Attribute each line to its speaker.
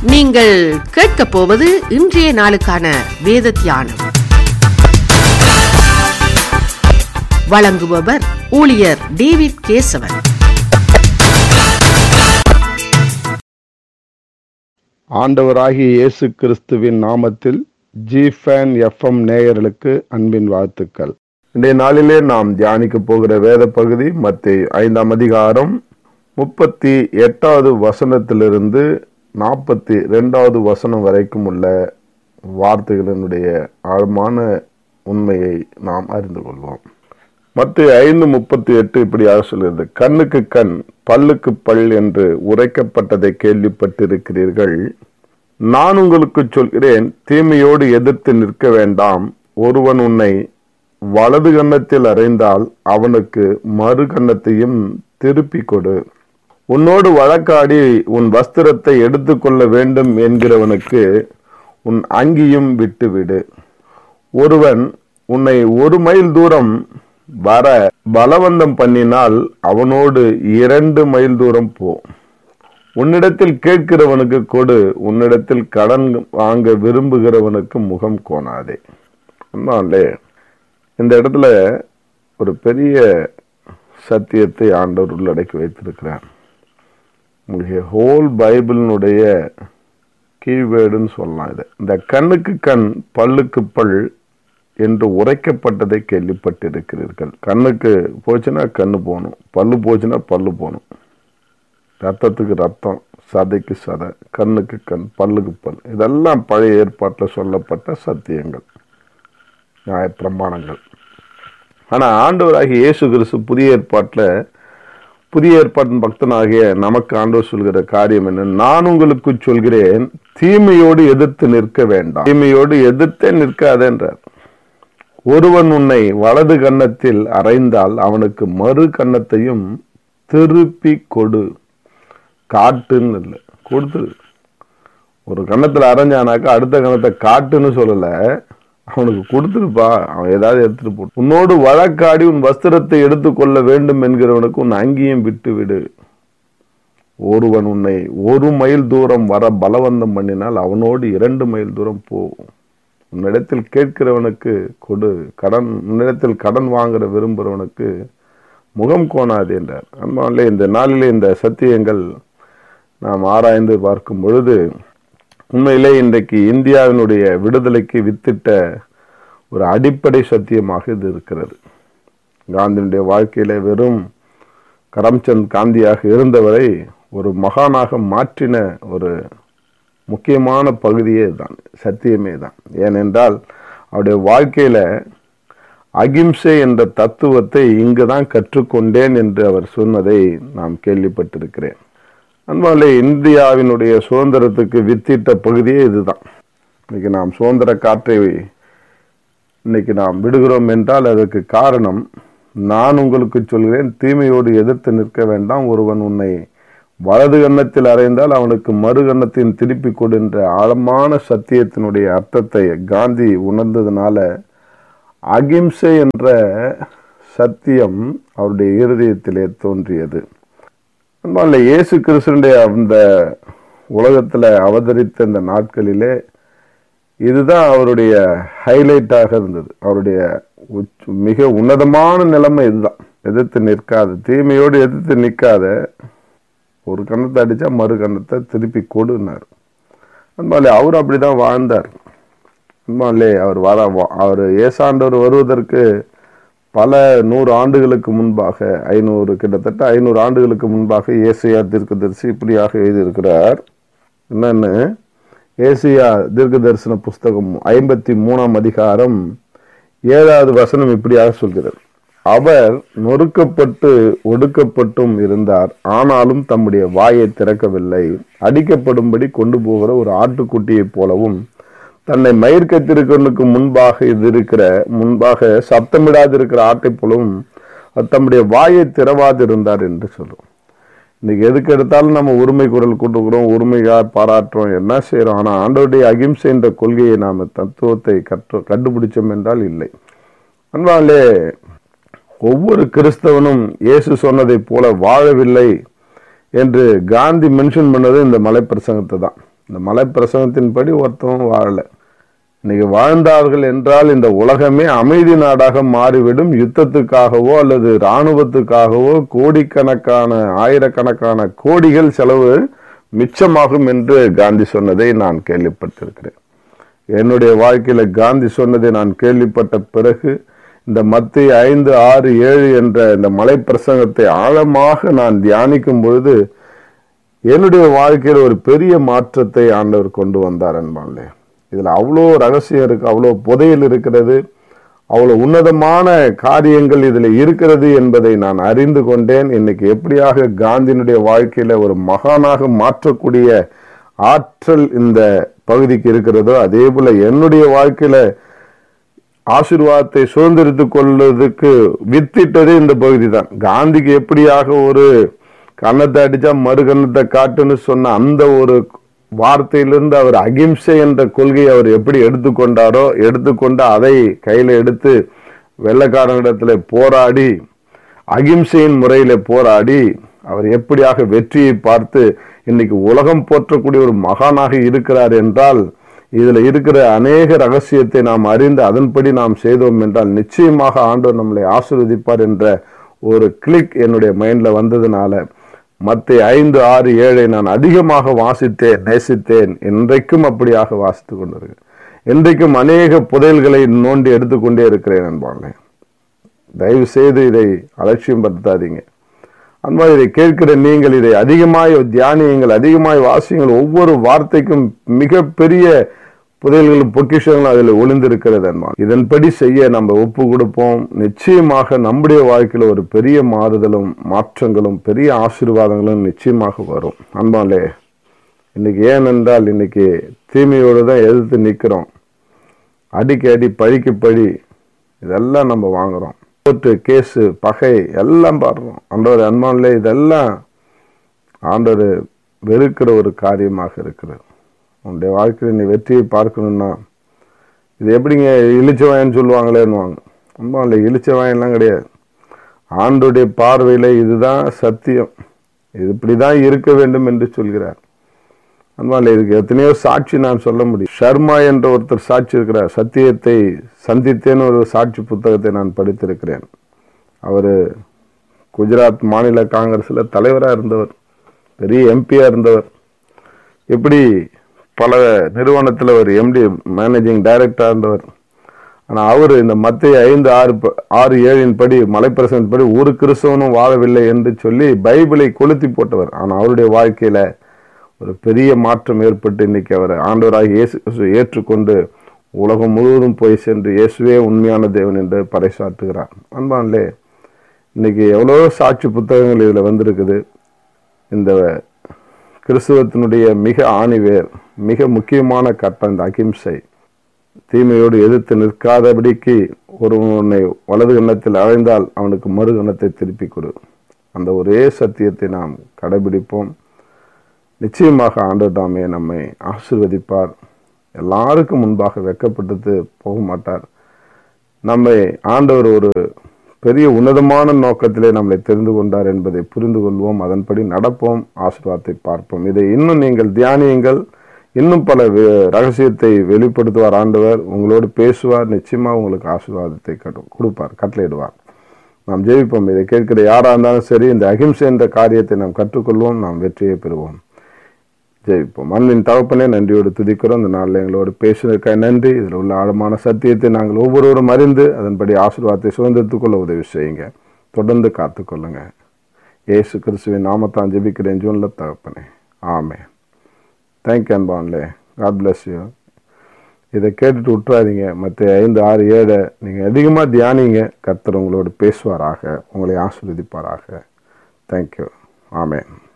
Speaker 1: நீங்கள் கேட்கப் போவது இன்றைய நாளுக்கான வேத தியானம் வழங்குபவர் ஊழியர் டேவிட் கேசவன்
Speaker 2: ஆண்டவராகிய இயேசு கிறிஸ்துவின் நாமத்தில் ஜிஃபேன் எஃப்எம் நேயர்களுக்கு அன்பின் வாழ்த்துக்கள் இன்றைய நாளிலே நாம் தியானிக்க போகிற வேத பகுதி மத்திய ஐந்தாம் அதிகாரம் முப்பத்தி எட்டாவது வசனத்திலிருந்து நாற்பத்தி ரெண்டாவது வசனம் வரைக்கும் உள்ள வார்த்தைகளினுடைய ஆழமான உண்மையை நாம் அறிந்து கொள்வோம் மத்திய ஐந்து முப்பத்தி எட்டு இப்படியாக சொல்கிறது கண்ணுக்கு கண் பல்லுக்கு பல் என்று உரைக்கப்பட்டதை கேள்விப்பட்டிருக்கிறீர்கள் நான் உங்களுக்கு சொல்கிறேன் தீமையோடு எதிர்த்து நிற்க வேண்டாம் ஒருவன் உன்னை வலது கன்னத்தில் அறைந்தால் அவனுக்கு மறு கன்னத்தையும் திருப்பிக் கொடு உன்னோடு வழக்காடி உன் வஸ்திரத்தை எடுத்துக்கொள்ள வேண்டும் என்கிறவனுக்கு உன் அங்கியும் விட்டுவிடு ஒருவன் உன்னை ஒரு மைல் தூரம் வர பலவந்தம் பண்ணினால் அவனோடு இரண்டு மைல் தூரம் போ உன்னிடத்தில் கேட்கிறவனுக்கு கொடு உன்னிடத்தில் கடன் வாங்க விரும்புகிறவனுக்கு முகம் கோணாதே அதனாலே இந்த இடத்துல ஒரு பெரிய சத்தியத்தை ஆண்டவர் உள்ளடக்கி வைத்திருக்கிறார் உங்களுடைய ஹோல் பைபிளினுடைய கீவேர்டுன்னு சொல்லலாம் இதை இந்த கண்ணுக்கு கண் பல்லுக்கு பல் என்று உரைக்கப்பட்டதை கேள்விப்பட்டிருக்கிறீர்கள் கண்ணுக்கு போச்சுன்னா கண்ணு போகணும் பல்லு போச்சுன்னா பல்லு போகணும் ரத்தத்துக்கு ரத்தம் சதைக்கு சதை கண்ணுக்கு கண் பல்லுக்கு பல் இதெல்லாம் பழைய ஏற்பாட்டில் சொல்லப்பட்ட சத்தியங்கள் நியாய பிரமாணங்கள் ஆனால் ஆண்டவராகிய இயேசு கிறிஸ்து புதிய ஏற்பாட்டில் புதிய ஏற்பாட்டின் பக்தனாகிய நமக்கு ஆண்டவர் சொல்கிற காரியம் என்ன நான் உங்களுக்கு சொல்கிறேன் தீமையோடு எதிர்த்து நிற்க வேண்டாம் தீமையோடு எதிர்த்தே நிற்காதேன்றார் ஒருவன் உன்னை வலது கன்னத்தில் அறைந்தால் அவனுக்கு மறு கன்னத்தையும் திருப்பி கொடு காட்டுன்னு இல்லை கொடுத்துரு ஒரு கன்னத்தில் அரைஞ்சானாக்கா அடுத்த கன்னத்தை காட்டுன்னு சொல்லலை அவனுக்கு கொடுத்துருப்பா அவன் ஏதாவது எடுத்துட்டு போ உன்னோடு வழக்காடி உன் வஸ்திரத்தை எடுத்துக்கொள்ள வேண்டும் என்கிறவனுக்கு உன் அங்கேயும் விட்டு விடு ஒருவன் உன்னை ஒரு மைல் தூரம் வர பலவந்தம் பண்ணினால் அவனோடு இரண்டு மைல் தூரம் போ உன்னிடத்தில் கேட்கிறவனுக்கு கொடு கடன் உன்னிடத்தில் கடன் வாங்குற விரும்புகிறவனுக்கு முகம் கோணாது என்றார் அன்பாலே இந்த நாளிலே இந்த சத்தியங்கள் நாம் ஆராய்ந்து பார்க்கும் பொழுது உண்மையிலே இன்றைக்கு இந்தியாவினுடைய விடுதலைக்கு வித்திட்ட ஒரு அடிப்படை சத்தியமாக இது இருக்கிறது காந்தியினுடைய வாழ்க்கையில வெறும் கரம்சந்த் காந்தியாக இருந்தவரை ஒரு மகானாக மாற்றின ஒரு முக்கியமான பகுதியே தான் சத்தியமே தான் ஏனென்றால் அவருடைய வாழ்க்கையில அகிம்சை என்ற தத்துவத்தை இங்கு தான் கற்றுக்கொண்டேன் என்று அவர் சொன்னதை நாம் கேள்விப்பட்டிருக்கிறேன் அன்பாலே இந்தியாவினுடைய சுதந்திரத்துக்கு வித்திட்ட பகுதியே இதுதான் இன்னைக்கு நாம் சுதந்திர காற்றை இன்னைக்கு நாம் விடுகிறோம் என்றால் அதற்கு காரணம் நான் உங்களுக்கு சொல்கிறேன் தீமையோடு எதிர்த்து நிற்க வேண்டாம் ஒருவன் உன்னை வலது கன்னத்தில் அறைந்தால் அவனுக்கு மறு கன்னத்தின் திருப்பி கொடுன்ற ஆழமான சத்தியத்தினுடைய அர்த்தத்தை காந்தி உணர்ந்ததுனால அகிம்சை என்ற சத்தியம் அவருடைய இருதயத்திலே தோன்றியது அன்பால இயேசு கிறிஸ்தனுடைய அந்த உலகத்தில் அவதரித்த இந்த நாட்களிலே இதுதான் அவருடைய ஹைலைட்டாக இருந்தது அவருடைய மிக உன்னதமான நிலைமை இதுதான் எதிர்த்து நிற்காத தீமையோடு எதிர்த்து நிற்காத ஒரு கண்ணத்தை அடித்தா மறு கண்ணத்தை திருப்பி கொடுனார் அன்பாலே அவர் அப்படிதான் வாழ்ந்தார் அன்பாலே அவர் வர அவர் ஏசாண்டவர் வருவதற்கு பல நூறு ஆண்டுகளுக்கு முன்பாக ஐநூறு கிட்டத்தட்ட ஐநூறு ஆண்டுகளுக்கு முன்பாக ஏசியா தீர்க்கதரிசி இப்படியாக எழுதியிருக்கிறார் என்னன்னு ஏசியா தீர்க்க தரிசன புஸ்தகம் ஐம்பத்தி மூணாம் அதிகாரம் ஏழாவது வசனம் இப்படியாக சொல்கிறார் அவர் நொறுக்கப்பட்டு ஒடுக்கப்பட்டும் இருந்தார் ஆனாலும் தம்முடைய வாயை திறக்கவில்லை அடிக்கப்படும்படி கொண்டு போகிற ஒரு ஆட்டுக்குட்டியைப் போலவும் தன்னை மயிர்கத்திருக்கனுக்கு முன்பாக இது இருக்கிற முன்பாக சப்தமிடாது இருக்கிற ஆட்டை போலவும் தம்முடைய வாயை திறவாதிருந்தார் என்று சொல்லும் இன்னைக்கு எதுக்கு எடுத்தாலும் நம்ம உரிமை குரல் கொடுக்குறோம் உரிமையாக பாராட்டுறோம் என்ன செய்யறோம் ஆனா ஆண்டோடைய அகிம்சை என்ற கொள்கையை நாம தத்துவத்தை கற்று கண்டுபிடிச்சோம் என்றால் இல்லை அன்பாலே ஒவ்வொரு கிறிஸ்தவனும் இயேசு சொன்னதை போல வாழவில்லை என்று காந்தி மென்ஷன் பண்ணது இந்த மலை பிரசங்கத்தை தான் இந்த மலை பிரசங்கத்தின்படி ஒருத்தவன் வாழல இன்னைக்கு வாழ்ந்தார்கள் என்றால் இந்த உலகமே அமைதி நாடாக மாறிவிடும் யுத்தத்துக்காகவோ அல்லது இராணுவத்துக்காகவோ கோடிக்கணக்கான ஆயிரக்கணக்கான கோடிகள் செலவு மிச்சமாகும் என்று காந்தி சொன்னதை நான் கேள்விப்பட்டிருக்கிறேன் என்னுடைய வாழ்க்கையில காந்தி சொன்னதை நான் கேள்விப்பட்ட பிறகு இந்த மத்திய ஐந்து ஆறு ஏழு என்ற இந்த மலை பிரசங்கத்தை ஆழமாக நான் தியானிக்கும் பொழுது என்னுடைய வாழ்க்கையில் ஒரு பெரிய மாற்றத்தை ஆண்டவர் கொண்டு வந்தார் என்பாங்களே இதுல அவ்வளோ ரகசியம் இருக்கு அவ்வளோ புதையல் இருக்கிறது அவ்வளோ உன்னதமான காரியங்கள் இதுல இருக்கிறது என்பதை நான் அறிந்து கொண்டேன் இன்னைக்கு எப்படியாக காந்தியினுடைய வாழ்க்கையில ஒரு மகானாக மாற்றக்கூடிய ஆற்றல் இந்த பகுதிக்கு இருக்கிறதோ அதே போல என்னுடைய வாழ்க்கையில ஆசீர்வாதத்தை சுதந்திரித்துக் கொள்வதற்கு வித்திட்டதே இந்த பகுதி தான் காந்திக்கு எப்படியாக ஒரு கன்னத்தை அடிச்சா மறு கன்னத்தை காட்டுன்னு சொன்ன அந்த ஒரு வார்த்தையிலிருந்து அவர் அகிம்சை என்ற கொள்கையை அவர் எப்படி எடுத்துக்கொண்டாரோ எடுத்துக்கொண்டு அதை கையில எடுத்து வெள்ளக்காரனிடத்துல போராடி அகிம்சையின் முறையில போராடி அவர் எப்படியாக வெற்றியை பார்த்து இன்னைக்கு உலகம் போற்றக்கூடிய ஒரு மகானாக இருக்கிறார் என்றால் இதுல இருக்கிற அநேக ரகசியத்தை நாம் அறிந்து அதன்படி நாம் செய்தோம் என்றால் நிச்சயமாக ஆண்டவர் நம்மளை ஆசீர்வதிப்பார் என்ற ஒரு கிளிக் என்னுடைய மைண்ட்ல வந்ததுனால மத்த ஐந்து ஆறு ஏழை நான் அதிகமாக வாசித்தேன் நேசித்தேன் என்றைக்கும் அப்படியாக வாசித்து கொண்டிருக்கேன் என்றைக்கும் அநேக புதையல்களை நோண்டி எடுத்துக்கொண்டே இருக்கிறேன் அன்பானே தயவு செய்து இதை அலட்சியம் படுத்தாதீங்க அன்பா இதை கேட்கிற நீங்கள் இதை அதிகமாய் தியானியுங்கள் அதிகமாய் வாசியுங்கள் ஒவ்வொரு வார்த்தைக்கும் மிகப்பெரிய புதையல்களும் பொக்கிஷங்களும் அதில் ஒளிந்திருக்கிறது அன்பா இதன்படி செய்ய நம்ம ஒப்பு கொடுப்போம் நிச்சயமாக நம்முடைய வாழ்க்கையில் ஒரு பெரிய மாறுதலும் மாற்றங்களும் பெரிய ஆசீர்வாதங்களும் நிச்சயமாக வரும் அன்பாலே இன்னைக்கு ஏனென்றால் இன்னைக்கு தீமையோடு தான் எதிர்த்து நிற்கிறோம் அடிக்கு அடி பழிக்கு பழி இதெல்லாம் நம்ம வாங்குறோம் கோர்ட்டு கேஸு பகை எல்லாம் பாடுறோம் ஆண்டவர் அன்பான்லே இதெல்லாம் ஆண்டவர் வெறுக்கிற ஒரு காரியமாக இருக்கிறது உன்னுடைய வாழ்க்கையில் நீ வெற்றியை பார்க்கணும்னா இது எப்படிங்க இழிச்சவாயன்னு சொல்லுவாங்களேன்னுவாங்க அன்பான்லே இழிச்சவாயன்லாம் கிடையாது ஆண்டுடைய பார்வையில் இதுதான் சத்தியம் இது இப்படிதான் இருக்க வேண்டும் என்று சொல்கிறார் அன்பாலே இதுக்கு எத்தனையோ சாட்சி நான் சொல்ல முடியும் ஷர்மா என்ற ஒருத்தர் சாட்சி இருக்கிறார் சத்தியத்தை சந்தித்தேன்னு ஒரு சாட்சி புத்தகத்தை நான் படித்திருக்கிறேன் அவர் குஜராத் மாநில காங்கிரஸில் தலைவராக இருந்தவர் பெரிய எம்பியாக இருந்தவர் இப்படி பல நிறுவனத்தில் ஒரு எம்டி மேனேஜிங் டைரக்டராக இருந்தவர் ஆனால் அவர் இந்த மத்திய ஐந்து ஆறு ப- ஆறு ஏழின் படி மலைப்பிரசன் படி ஒரு கிறிஸ்தவனும் வாழவில்லை என்று சொல்லி பைபிளை கொளுத்தி போட்டவர் ஆனால் அவருடைய வாழ்க்கையில ஒரு பெரிய மாற்றம் ஏற்பட்டு இன்னைக்கு அவர் ஆண்டவராக இயேசு கிறிஸ்துவை ஏற்றுக்கொண்டு உலகம் முழுவதும் போய் சென்று இயேசுவே உண்மையான தேவன் என்று பறைசாற்றுகிறார் அன்பான்லே இன்னைக்கு எவ்வளோ சாட்சி புத்தகங்கள் இதில் வந்திருக்குது இந்த கிறிஸ்துவத்தினுடைய மிக ஆணிவேர் மிக முக்கியமான கட்டம் இந்த அகிம்சை தீமையோடு எதிர்த்து நிற்காதபடிக்கு ஒருவனை வலது கன்னத்தில் அழைந்தால் அவனுக்கு மறு கன்னத்தை திருப்பி கொடு அந்த ஒரே சத்தியத்தை நாம் கடைபிடிப்போம் நிச்சயமாக ஆண்டவர் தாமே நம்மை ஆசீர்வதிப்பார் எல்லாருக்கும் முன்பாக வெக்கப்பட்டு போக மாட்டார் நம்மை ஆண்டவர் ஒரு பெரிய உன்னதமான நோக்கத்திலே நம்மளை தெரிந்து கொண்டார் என்பதை புரிந்து கொள்வோம் அதன்படி நடப்போம் ஆசீர்வாதத்தை பார்ப்போம் இதை இன்னும் நீங்கள் தியானியுங்கள் இன்னும் பல வே- ரகசியத்தை வெளிப்படுத்துவார் ஆண்டவர் உங்களோடு பேசுவார் நிச்சயமா உங்களுக்கு ஆசீர்வாதத்தை கட்டு- கொடுப்பார் கட்டளையிடுவார் நாம் ஜெயிப்போம் இதை கேட்கிற யாரா இருந்தாலும் சரி இந்த அகிம்சை என்ற காரியத்தை நாம் கற்றுக்கொள்வோம் நாம் வெற்றியை பெறுவோம் ஜெயிப்போம் அன்பின் தகப்பனே நன்றியோடு துதிக்கிறோம் இந்த நாளில் எங்களோடு பேசுவதற்காக நன்றி இதில் உள்ள ஆழமான சத்தியத்தை நாங்கள் ஒவ்வொருவரும் அறிந்து அதன்படி ஆசீர்வாதத்தை சுதந்திரத்துக் கொள்ள உதவி செய்யுங்க தொடர்ந்து காத்துக்கொள்ளுங்க இயேசு கிறிஸ்துவின் நாமத்தான் ஜெபிக்கிறேன் ஜூன்ல தகப்பனே ஆமே தேங்க்யூ அன்பான்லே காட் bless யூ இதை கேட்டுட்டு விட்டுறாதீங்க மற்ற ஐந்து ஆறு ஏழை நீங்கள் அதிகமாக தியானிங்க கர்த்தர் உங்களோடு பேசுவாராக உங்களை ஆசீர்வதிப்பாராக தேங்க்யூ ஆமென்